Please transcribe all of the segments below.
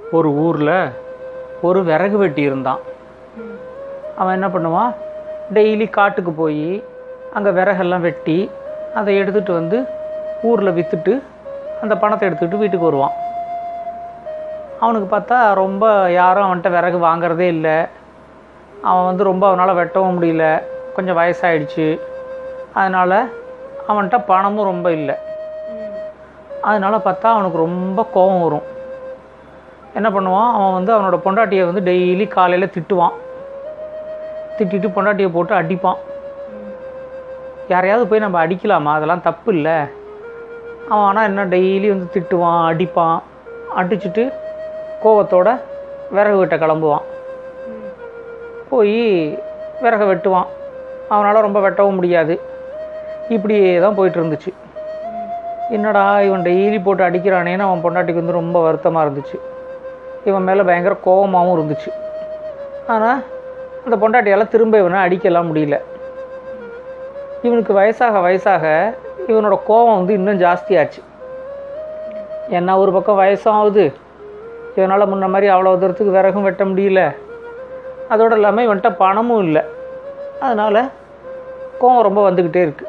ஒரு ஊரில் ஒரு விறகு வெட்டி இருந்தான் அவன் என்ன பண்ணுவான் டெய்லி காட்டுக்கு போய் அங்கே விறகெல்லாம் வெட்டி அதை எடுத்துகிட்டு வந்து ஊரில் விற்றுட்டு அந்த பணத்தை எடுத்துக்கிட்டு வீட்டுக்கு வருவான் அவனுக்கு பார்த்தா ரொம்ப யாரும் அவன்கிட்ட விறகு வாங்குறதே இல்லை அவன் வந்து ரொம்ப அவனால் வெட்டவும் முடியல கொஞ்சம் வயசாயிடுச்சு அதனால் அவன்கிட்ட பணமும் ரொம்ப இல்லை அதனால் பார்த்தா அவனுக்கு ரொம்ப கோபம் வரும் என்ன பண்ணுவான் அவன் வந்து அவனோட பொண்டாட்டியை வந்து டெய்லி காலையில் திட்டுவான் திட்டிட்டு பொண்டாட்டியை போட்டு அடிப்பான் யாரையாவது போய் நம்ம அடிக்கலாமா அதெல்லாம் தப்பு இல்லை அவன் ஆனால் என்ன டெய்லி வந்து திட்டுவான் அடிப்பான் அடிச்சுட்டு கோவத்தோட விறகு வெட்ட கிளம்புவான் போய் விறக வெட்டுவான் அவனால் ரொம்ப வெட்டவும் முடியாது இப்படியே தான் போயிட்டு இருந்துச்சு என்னடா இவன் டெய்லி போட்டு அடிக்கிறானேன்னு அவன் பொண்டாட்டிக்கு வந்து ரொம்ப வருத்தமாக இருந்துச்சு இவன் மேலே பயங்கர கோபமாகவும் இருந்துச்சு ஆனால் அந்த பொண்டாட்டியால் திரும்ப இவனை அடிக்கலாம் முடியல இவனுக்கு வயசாக வயசாக இவனோட கோபம் வந்து இன்னும் ஜாஸ்தியாச்சு என்ன ஒரு பக்கம் வயசும் ஆகுது இவனால் முன்ன மாதிரி அவ்வளோ தூரத்துக்கு விறகும் வெட்ட முடியல அதோடு இல்லாமல் இவன்கிட்ட பணமும் இல்லை அதனால் கோவம் ரொம்ப வந்துக்கிட்டே இருக்கு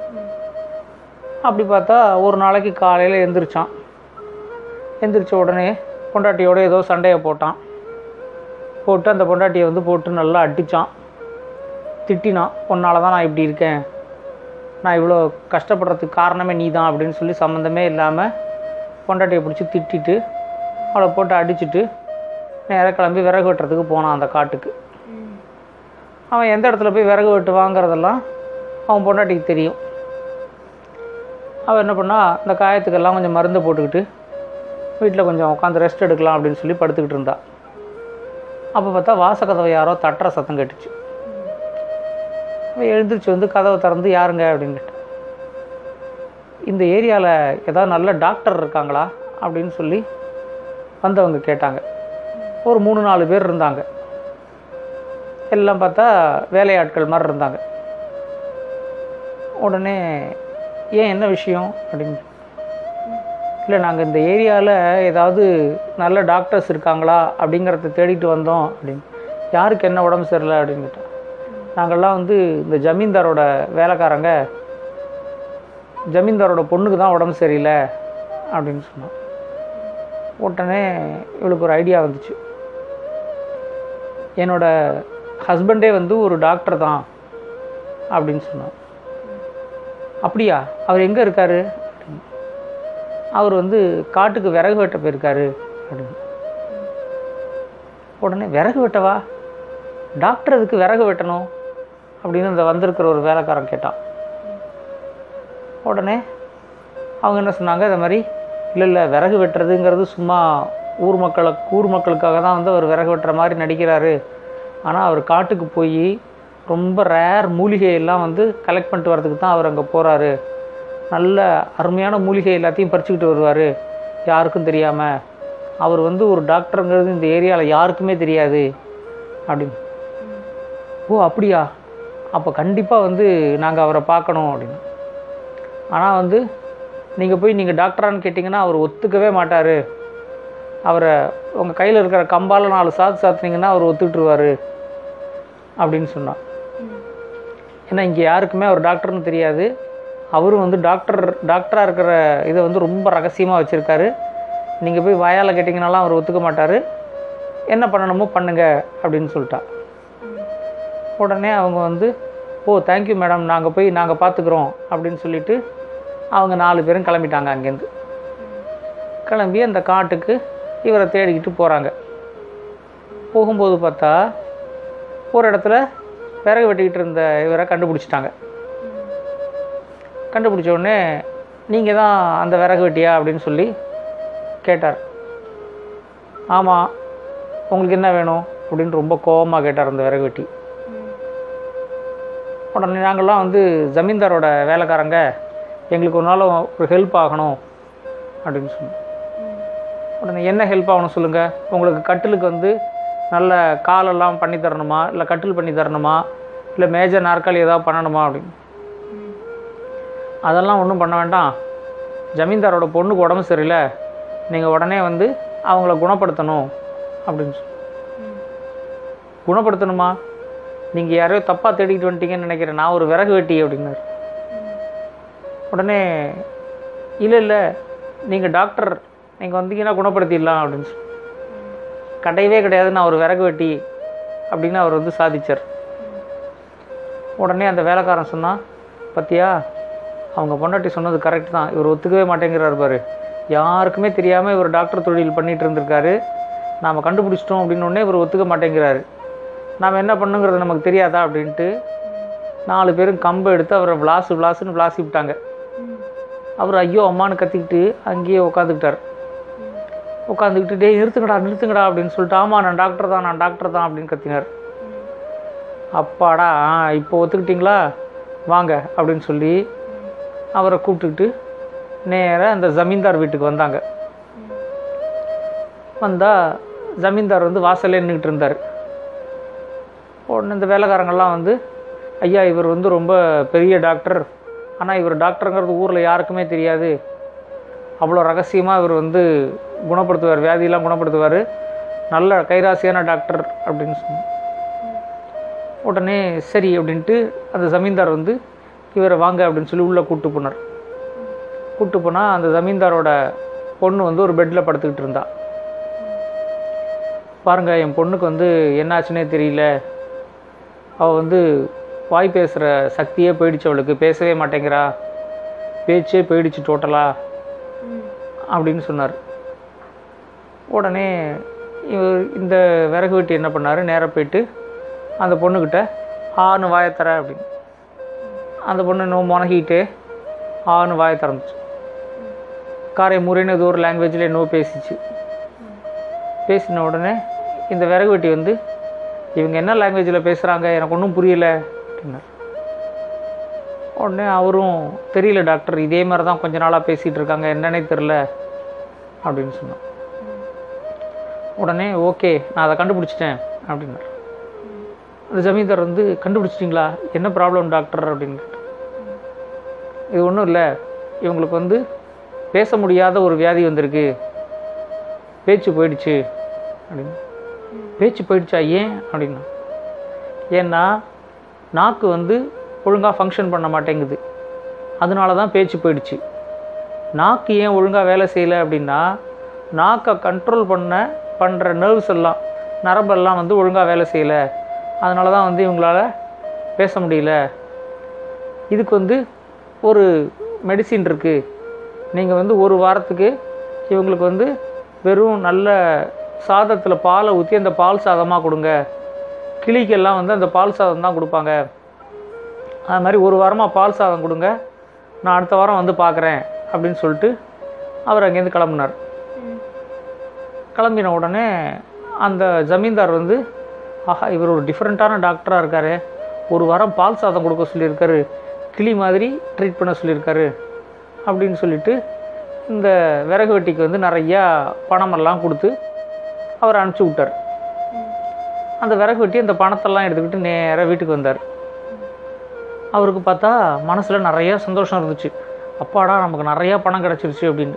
அப்படி பார்த்தா ஒரு நாளைக்கு காலையில் எந்திரிச்சான் எந்திரிச்ச உடனே பொண்டாட்டியோட ஏதோ சண்டையை போட்டான் போட்டு அந்த பொண்டாட்டியை வந்து போட்டு நல்லா அடித்தான் திட்டினான் உன்னால தான் நான் இப்படி இருக்கேன் நான் இவ்வளோ கஷ்டப்படுறதுக்கு காரணமே நீ தான் அப்படின்னு சொல்லி சம்மந்தமே இல்லாமல் பொண்டாட்டியை பிடிச்சி திட்டிட்டு அவளை போட்டு அடிச்சுட்டு நேராக கிளம்பி விறகு வெட்டுறதுக்கு போனான் அந்த காட்டுக்கு அவன் எந்த இடத்துல போய் விறகு வெட்டு வாங்குறதெல்லாம் அவன் பொண்டாட்டிக்கு தெரியும் அவன் என்ன பண்ணா இந்த காயத்துக்கெல்லாம் கொஞ்சம் மருந்து போட்டுக்கிட்டு வீட்டில் கொஞ்சம் உட்காந்து ரெஸ்ட் எடுக்கலாம் அப்படின்னு சொல்லி படுத்துக்கிட்டு இருந்தா அப்போ பார்த்தா வாசக்கதவை யாரோ தட்டுற சத்தம் கேட்டுச்சு அவன் எழுந்திரிச்சு வந்து கதவை திறந்து யாருங்க அப்படின்னு கேட்டான் இந்த ஏரியாவில் ஏதாவது நல்ல டாக்டர் இருக்காங்களா அப்படின்னு சொல்லி வந்தவங்க கேட்டாங்க ஒரு மூணு நாலு பேர் இருந்தாங்க எல்லாம் பார்த்தா வேலையாட்கள் மாதிரி இருந்தாங்க உடனே ஏன் என்ன விஷயம் அப்படின்னு இல்லை நாங்கள் இந்த ஏரியாவில் ஏதாவது நல்ல டாக்டர்ஸ் இருக்காங்களா அப்படிங்கிறத தேடிட்டு வந்தோம் அப்படின்னு யாருக்கு என்ன உடம்பு சரியில்லை அப்படின்னு கேட்டான் நாங்கள்லாம் வந்து இந்த ஜமீன்தாரோட வேலைக்காரங்க ஜமீன்தாரோட பொண்ணுக்கு தான் உடம்பு சரியில்லை அப்படின்னு சொன்னான் உடனே இவளுக்கு ஒரு ஐடியா வந்துச்சு என்னோட ஹஸ்பண்டே வந்து ஒரு டாக்டர் தான் அப்படின்னு சொன்னான் அப்படியா அவர் எங்கே இருக்காரு அப்படின்னு. அவர் வந்து காட்டுக்கு விறகு வெட்ட போயிருக்காரு அப்படின்னு உடனே விறகு வெட்டவா டாக்டர் அதுக்கு விறகு வெட்டணும் அப்படின்னு இந்த வந்திருக்கிற ஒரு வேலைக்காரன் கேட்டான் உடனே அவங்க என்ன சொன்னாங்க இந்த மாதிரி இல்லை இல்லை விறகு வெட்டுறதுங்கிறது சும்மா ஊர் மக்களை ஊர் மக்களுக்காக தான் வந்து அவர் விறகு வெட்டுற மாதிரி நடிக்கிறாரு ஆனால் அவர் காட்டுக்கு போய் ரொம்ப ரேர் மூலிகையெல்லாம் வந்து கலெக்ட் பண்ணிட்டு வரதுக்கு தான் அவர் அங்கே போகிறாரு நல்ல அருமையான மூலிகை எல்லாத்தையும் பறிச்சுக்கிட்டு வருவார் யாருக்கும் தெரியாமல் அவர் வந்து ஒரு டாக்டருங்கிறது இந்த ஏரியாவில் யாருக்குமே தெரியாது அப்படின்னு ஓ அப்படியா அப்போ கண்டிப்பாக வந்து நாங்கள் அவரை பார்க்கணும் அப்படின்னு ஆனால் வந்து நீங்கள் போய் நீங்கள் டாக்டரான்னு கேட்டிங்கன்னா அவர் ஒத்துக்கவே மாட்டார் அவரை உங்கள் கையில் இருக்கிற கம்பால் நாலு சாத்து சாத்துனீங்கன்னா அவர் ஒத்துட்டுருவார் அப்படின்னு சொன்னான் ஏன்னா இங்கே யாருக்குமே அவர் டாக்டர்னு தெரியாது அவரும் வந்து டாக்டர் டாக்டராக இருக்கிற இதை வந்து ரொம்ப ரகசியமாக வச்சுருக்காரு நீங்கள் போய் வாயால் கேட்டிங்கனாலாம் அவர் ஒத்துக்க மாட்டார் என்ன பண்ணணுமோ பண்ணுங்க அப்படின்னு சொல்லிட்டா உடனே அவங்க வந்து ஓ தேங்க்யூ மேடம் நாங்கள் போய் நாங்கள் பார்த்துக்குறோம் அப்படின்னு சொல்லிட்டு அவங்க நாலு பேரும் கிளம்பிட்டாங்க அங்கேருந்து கிளம்பி அந்த காட்டுக்கு இவரை தேடிக்கிட்டு போகிறாங்க போகும்போது பார்த்தா ஒரு இடத்துல விறகு வெட்டிக்கிட்டு இருந்த இவரை கண்டுபிடிச்சிட்டாங்க கண்டுபிடிச்ச உடனே நீங்கள் தான் அந்த விறகு வெட்டியா அப்படின்னு சொல்லி கேட்டார் ஆமாம் உங்களுக்கு என்ன வேணும் அப்படின்னு ரொம்ப கோபமாக கேட்டார் அந்த விறகு வெட்டி உடனே நாங்கள்லாம் வந்து ஜமீன்தாரோட வேலைக்காரங்க எங்களுக்கு ஒரு நாள் ஒரு ஹெல்ப் ஆகணும் அப்படின்னு சொன்னோம் உடனே என்ன ஹெல்ப் ஆகணும் சொல்லுங்கள் உங்களுக்கு கட்டிலுக்கு வந்து நல்ல காலெல்லாம் பண்ணி தரணுமா இல்லை கட்டில் பண்ணி தரணுமா இல்லை மேஜர் நாற்காலி ஏதாவது பண்ணணுமா அப்படின்னு அதெல்லாம் ஒன்றும் பண்ண வேண்டாம் ஜமீன்தாரோட பொண்ணுக்கு உடம்பு சரியில்லை நீங்கள் உடனே வந்து அவங்கள குணப்படுத்தணும் அப்படின்னு சொல்லி குணப்படுத்தணுமா நீங்கள் யாரையோ தப்பாக தேடிட்டு வந்துட்டீங்கன்னு நினைக்கிறேன் நான் ஒரு விறகு வெட்டி அப்படின்னாரு உடனே இல்லை இல்லை நீங்கள் டாக்டர் நீங்கள் வந்தீங்கன்னா குணப்படுத்திடலாம் அப்படின்னு சொல்லி கிடையவே கிடையாது நான் ஒரு விறகு வெட்டி அப்படின்னு அவர் வந்து சாதிச்சார் உடனே அந்த வேலைக்காரன் சொன்னான் பத்தியா அவங்க பொண்டாட்டி சொன்னது கரெக்ட் தான் இவர் ஒத்துக்கவே மாட்டேங்கிறார் பாரு யாருக்குமே தெரியாமல் இவர் டாக்டர் தொழில் பண்ணிட்டு இருந்திருக்காரு நாம் கண்டுபிடிச்சிட்டோம் அப்படின்னு உடனே இவர் ஒத்துக்க மாட்டேங்கிறாரு நாம் என்ன பண்ணுங்கிறது நமக்கு தெரியாதா அப்படின்ட்டு நாலு பேரும் கம்பை எடுத்து அவரை விளாசு விளாசுன்னு விளாசி விட்டாங்க அவர் ஐயோ அம்மான்னு கத்திக்கிட்டு அங்கேயே உட்காந்துக்கிட்டார் உட்காந்துக்கிட்டு டேய் நிறுத்துங்கடா நிறுத்துங்கடா அப்படின்னு சொல்லிட்டு ஆமாம் நான் டாக்டர் தான் நான் டாக்டர் தான் அப்படின்னு கத்தினார் அப்பாடா ஆ இப்போ ஒத்துக்கிட்டீங்களா வாங்க அப்படின்னு சொல்லி அவரை கூப்பிட்டுக்கிட்டு நேராக அந்த ஜமீன்தார் வீட்டுக்கு வந்தாங்க வந்தால் ஜமீன்தார் வந்து வாசல்லே நின்றுக்கிட்டு இருந்தார் உடனே இந்த வேலைக்காரங்கள்லாம் வந்து ஐயா இவர் வந்து ரொம்ப பெரிய டாக்டர் ஆனால் இவர் டாக்டருங்கிறது ஊரில் யாருக்குமே தெரியாது அவ்வளோ ரகசியமாக இவர் வந்து குணப்படுத்துவார் வியாதியெல்லாம் குணப்படுத்துவார் நல்ல கைராசியான டாக்டர் அப்படின்னு சொன்னார் உடனே சரி அப்படின்ட்டு அந்த ஜமீன்தார் வந்து இவரை வாங்க அப்படின்னு சொல்லி உள்ளே கூப்பிட்டு போனார் கூப்பிட்டு போனால் அந்த ஜமீன்தாரோட பொண்ணு வந்து ஒரு பெட்டில் படுத்துக்கிட்டு இருந்தா பாருங்க என் பொண்ணுக்கு வந்து என்னாச்சுன்னே தெரியல அவள் வந்து வாய் பேசுகிற சக்தியே போயிடுச்சு அவளுக்கு பேசவே மாட்டேங்கிறா பேச்சே போயிடுச்சு டோட்டலா அப்படின்னு சொன்னார் உடனே இவர் இந்த விறகு வெட்டி என்ன பண்ணார் நேராக போயிட்டு அந்த பொண்ணுக்கிட்ட ஆணு வாயை தர அப்படின்னு அந்த பொண்ணு நோ முனகிட்டு ஆணு வாயை திறந்துச்சு காரை முறைன்னு ஏதோ ஒரு லாங்குவேஜில் என்னவோ பேசிச்சு பேசின உடனே இந்த விறகு வெட்டி வந்து இவங்க என்ன லாங்குவேஜில் பேசுகிறாங்க எனக்கு ஒன்றும் புரியல அப்படின்னார் உடனே அவரும் தெரியல டாக்டர் இதே மாதிரி தான் கொஞ்ச நாளாக பேசிகிட்டு இருக்காங்க என்னன்னே தெரில அப்படின்னு சொன்னான் உடனே ஓகே நான் அதை கண்டுபிடிச்சிட்டேன் அப்படின்னார் அந்த ஜமீன்தார் வந்து கண்டுபிடிச்சிட்டிங்களா என்ன ப்ராப்ளம் டாக்டர் அப்படின்னு கேட்டார். இது ஒன்றும் இல்லை இவங்களுக்கு வந்து பேச முடியாத ஒரு வியாதி வந்திருக்கு பேச்சு போயிடுச்சு அப்படின்னு பேச்சு போயிடுச்சா ஏன் அப்படின்னா ஏன்னா நாக்கு வந்து ஒழுங்காக ஃபங்க்ஷன் பண்ண மாட்டேங்குது அதனால தான் பேச்சு போயிடுச்சு நாக்கு ஏன் ஒழுங்காக வேலை செய்யலை அப்படின்னா நாக்கை கண்ட்ரோல் பண்ண பண்ணுற நர்வ்ஸ் எல்லாம் நரம்பெல்லாம் வந்து ஒழுங்காக வேலை செய்யலை அதனால தான் வந்து இவங்களால பேச முடியல இதுக்கு வந்து ஒரு மெடிசின் இருக்குது நீங்கள் வந்து ஒரு வாரத்துக்கு இவங்களுக்கு வந்து வெறும் நல்ல சாதத்தில் பாலை ஊற்றி அந்த பால் சாதமாக கொடுங்க கிளிக்கெல்லாம் வந்து அந்த பால் சாதம் தான் கொடுப்பாங்க அது மாதிரி ஒரு வாரமாக பால் சாதம் கொடுங்க நான் அடுத்த வாரம் வந்து பார்க்குறேன் அப்படின்னு சொல்லிட்டு அவர் அங்கேருந்து கிளம்புனார் கிளம்பின உடனே அந்த ஜமீன்தார் வந்து ஆஹா இவர் ஒரு டிஃப்ரெண்ட்டான டாக்டராக இருக்காரு ஒரு வாரம் பால் சாதம் கொடுக்க சொல்லியிருக்காரு கிளி மாதிரி ட்ரீட் பண்ண சொல்லியிருக்காரு அப்படின்னு சொல்லிட்டு இந்த விறகு வெட்டிக்கு வந்து நிறையா பணமெல்லாம் கொடுத்து அவர் அனுப்பிச்சி விட்டார் அந்த விறகு வெட்டி அந்த பணத்தெல்லாம் எடுத்துக்கிட்டு நேராக வீட்டுக்கு வந்தார் அவருக்கு பார்த்தா மனசில் நிறைய சந்தோஷம் இருந்துச்சு அப்பாடா நமக்கு நிறையா பணம் கிடச்சிருச்சு அப்படின்னு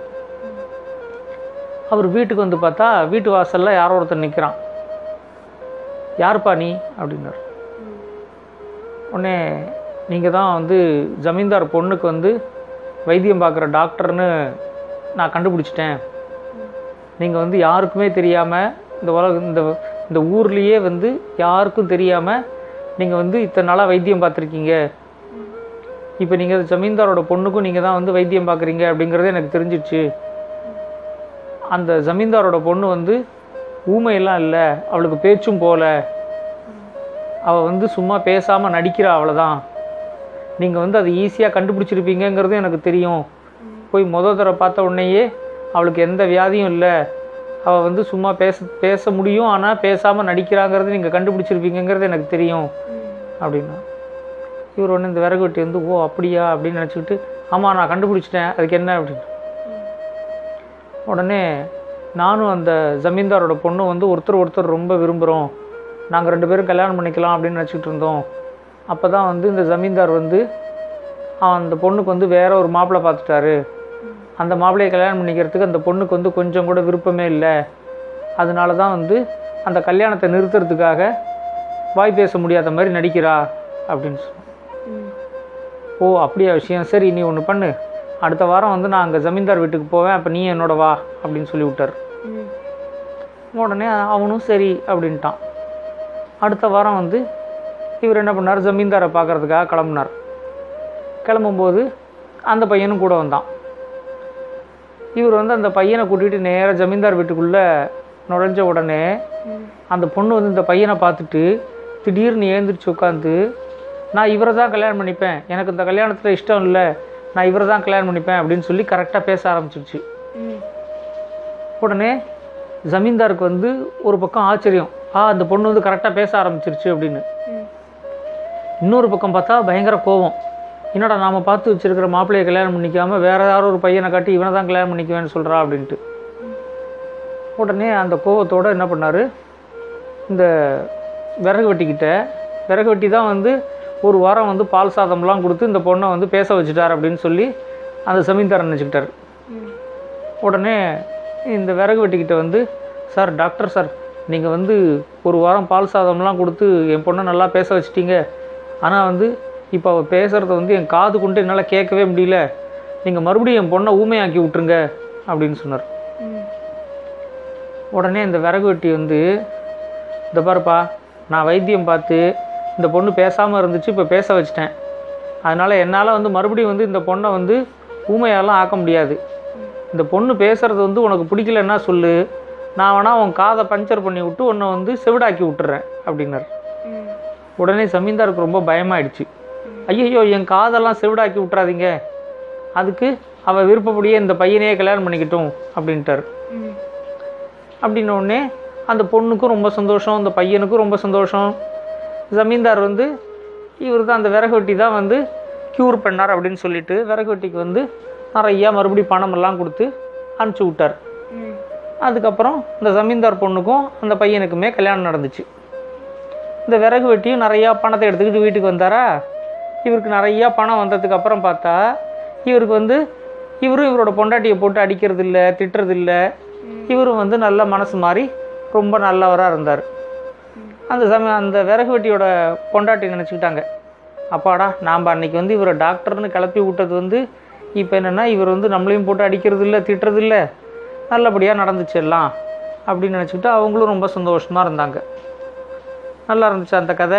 அவர் வீட்டுக்கு வந்து பார்த்தா வீட்டு வாசலில் யாரோ ஒருத்தர் நிற்கிறான் யாருப்பா நீ அப்படின்னார் உடனே நீங்கள் தான் வந்து ஜமீன்தார் பொண்ணுக்கு வந்து வைத்தியம் பார்க்குற டாக்டர்னு நான் கண்டுபிடிச்சிட்டேன் நீங்கள் வந்து யாருக்குமே தெரியாமல் இந்த உலக இந்த இந்த ஊர்லேயே வந்து யாருக்கும் தெரியாமல் நீங்கள் வந்து இத்தனை நாளாக வைத்தியம் பார்த்துருக்கீங்க இப்போ நீங்கள் ஜமீன்தாரோட பொண்ணுக்கும் நீங்கள் தான் வந்து வைத்தியம் பார்க்குறீங்க அப்படிங்கிறது எனக்கு தெரிஞ்சிடுச்சு அந்த ஜமீன்தாரோட பொண்ணு வந்து ஊமையெல்லாம் இல்லை அவளுக்கு பேச்சும் போல அவள் வந்து சும்மா பேசாமல் நடிக்கிறா அவ்வளோதான் நீங்கள் வந்து அதை ஈஸியாக கண்டுபிடிச்சிருப்பீங்கங்கிறதும் எனக்கு தெரியும் போய் முத தடவை பார்த்த உடனேயே அவளுக்கு எந்த வியாதியும் இல்லை அவள் வந்து சும்மா பேச பேச முடியும் ஆனால் பேசாமல் நடிக்கிறாங்கிறது நீங்கள் கண்டுபிடிச்சிருப்பீங்கங்கிறது எனக்கு தெரியும் அப்படின்னா இவர் ஒன்று இந்த விறகு வெட்டி வந்து ஓ அப்படியா அப்படின்னு நினச்சிக்கிட்டு ஆமாம் நான் கண்டுபிடிச்சிட்டேன் அதுக்கு என்ன அப்படின்னு உடனே நானும் அந்த ஜமீன்தாரோட பொண்ணும் வந்து ஒருத்தர் ஒருத்தர் ரொம்ப விரும்புகிறோம் நாங்கள் ரெண்டு பேரும் கல்யாணம் பண்ணிக்கலாம் அப்படின்னு நினச்சிக்கிட்டு இருந்தோம் அப்போ தான் வந்து இந்த ஜமீன்தார் வந்து அவன் அந்த பொண்ணுக்கு வந்து வேற ஒரு மாப்பிள்ளை பார்த்துட்டாரு அந்த மாப்பிள்ளையை கல்யாணம் பண்ணிக்கிறதுக்கு அந்த பொண்ணுக்கு வந்து கொஞ்சம் கூட விருப்பமே இல்லை அதனால தான் வந்து அந்த கல்யாணத்தை நிறுத்துறதுக்காக வாய் பேச முடியாத மாதிரி நடிக்கிறா அப்படின்னு சொன்னோம் ம் ஓ அப்படியா விஷயம் சரி நீ ஒன்று பண்ணு அடுத்த வாரம் வந்து நான் அங்கே ஜமீன்தார் வீட்டுக்கு போவேன் அப்போ நீ என்னோட வா அப்படின்னு சொல்லி விட்டார் ம் உடனே அவனும் சரி அப்படின்ட்டான் அடுத்த வாரம் வந்து இவர் என்ன பண்ணார் ஜமீன்தாரை பார்க்கறதுக்காக கிளம்புனார் கிளம்பும்போது அந்த பையனும் கூட வந்தான் இவர் வந்து அந்த பையனை கூட்டிகிட்டு நேராக ஜமீன்தார் வீட்டுக்குள்ளே நுழைஞ்ச உடனே ம் அந்த பொண்ணு வந்து இந்த பையனை பார்த்துட்டு திடீர்னு எழுந்திரிச்சு உட்காந்து நான் இவரை தான் கல்யாணம் பண்ணிப்பேன் எனக்கு இந்த கல்யாணத்தில் இஷ்டம் இல்லை நான் இவரை தான் கல்யாணம் பண்ணிப்பேன் அப்படின்னு சொல்லி கரெக்டாக பேச ஆரம்பிச்சிருச்சு ம் உடனே ஜமீன்தாருக்கு வந்து ஒரு பக்கம் ஆச்சரியம் ஆ அந்த பொண்ணு வந்து கரெக்டாக பேச ஆரம்பிச்சிருச்சு அப்படின்னு ம் இன்னொரு பக்கம் பார்த்தா பயங்கர கோவம் என்னடா நாம் பார்த்து வச்சிருக்கிற மாப்பிள்ளையை கல்யாணம் பண்ணிக்காம வேற யாரோ ஒரு பையனை காட்டி இவனை தான் கல்யாணம் பண்ணிக்குவேன்னு சொல்கிறா அப்படின்ட்டு உடனே அந்த கோவத்தோட என்ன பண்ணார் இந்த விறகு வெட்டிக்கிட்ட விறகு வெட்டி தான் வந்து ஒரு வாரம் வந்து பால் சாதம்லாம் கொடுத்து இந்த பொண்ணை வந்து பேச வச்சுட்டார் அப்படின்னு சொல்லி அந்த ஜமீன்தார் நினச்சிக்கிட்டார் ம் உடனே இந்த விறகு வெட்டிக்கிட்ட வந்து சார் டாக்டர் சார் நீங்கள் வந்து ஒரு வாரம் பால் சாதம்லாம் கொடுத்து என் பொண்ணை நல்லா பேச வச்சிட்டீங்க ஆனால் வந்து இப்போ அவள் பேசுகிறத வந்து என் காது கொண்டு என்னால் கேட்கவே முடியல நீங்கள் மறுபடியும் என் பொண்ணை ஊமையாக்கி விட்ருங்க அப்படின்னு சொன்னார் ம் உடனே இந்த விறகு வெட்டி வந்து இந்த பாருப்பா நான் வைத்தியம் பார்த்து இந்த பொண்ணு பேசாமல் இருந்துச்சு இப்போ பேச வச்சிட்டேன் அதனால் என்னால் வந்து மறுபடியும் வந்து இந்த பொண்ணை வந்து ஊமையாலாம் ஆக்க முடியாது இந்த பொண்ணு பேசுகிறது வந்து உனக்கு பிடிக்கலன்னா சொல்லு நான் வேணா உன் காதை பஞ்சர் பண்ணி விட்டு உன்னை வந்து செவிடாக்கி விட்டுறேன் அப்படின்னாரு ம் உடனே ஜமீன்தாருக்கு ரொம்ப பயமாயிடுச்சு ஐயோ என் காதெல்லாம் செவிடாக்கி விட்றாதீங்க அதுக்கு அவள் விருப்பப்படியே இந்த பையனையே கல்யாணம் பண்ணிக்கிட்டும் அப்படின்ட்டார் ம் அப்படின்ன உடனே அந்த பொண்ணுக்கும் ரொம்ப சந்தோஷம் அந்த பையனுக்கும் ரொம்ப சந்தோஷம் ஜமீன்தார் வந்து இவர் தான் அந்த விறகு வெட்டி தான் வந்து க்யூர் பண்ணார் அப்படின்னு சொல்லிட்டு விறகு வெட்டிக்கு வந்து நிறையா மறுபடியும் பணமெல்லாம் கொடுத்து அனுப்பிச்சி விட்டார் ம் அதுக்கப்புறம் இந்த ஜமீன்தார் பொண்ணுக்கும் அந்த பையனுக்குமே கல்யாணம் நடந்துச்சு இந்த விறகு வெட்டியும் நிறையா பணத்தை எடுத்துக்கிட்டு வீட்டுக்கு வந்தாரா இவருக்கு நிறையா பணம் வந்ததுக்கு அப்புறம் பார்த்தா இவருக்கு வந்து இவரும் இவரோட பொண்டாட்டியை போட்டு அடிக்கிறது இல்லை திட்டுறது இல்லை இவரும் வந்து நல்ல மனசு மாதிரி ரொம்ப நல்லவராக இருந்தார் அந்த சமயம் அந்த விறகு வெட்டியோட பொண்டாட்டி நினச்சிக்கிட்டாங்க அப்பாடா நாம் அன்னைக்கு வந்து இவரை டாக்டர்னு கிளப்பி விட்டது வந்து இப்போ என்னென்னா இவர் வந்து நம்மளையும் போட்டு அடிக்கிறது இல்லை திட்டுறது இல்லை நல்லபடியாக நடந்துச்சு எல்லாம் அப்படின்னு நினச்சிக்கிட்டு அவங்களும் ரொம்ப சந்தோஷமாக இருந்தாங்க நல்லா இருந்துச்சு அந்த கதை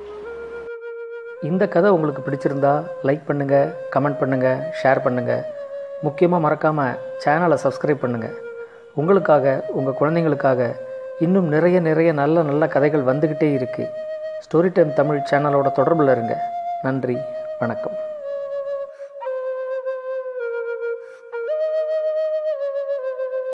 இந்த கதை உங்களுக்கு பிடிச்சிருந்தா லைக் பண்ணுங்கள் கமெண்ட் பண்ணுங்கள் ஷேர் பண்ணுங்கள் முக்கியமாக மறக்காமல் சேனலை சப்ஸ்கிரைப் பண்ணுங்கள் உங்களுக்காக உங்கள் குழந்தைங்களுக்காக இன்னும் நிறைய நிறைய நல்ல நல்ல கதைகள் வந்துக்கிட்டே இருக்குது ஸ்டோரி டைம் தமிழ் சேனலோட தொடர்பில் இருங்க நன்றி வணக்கம்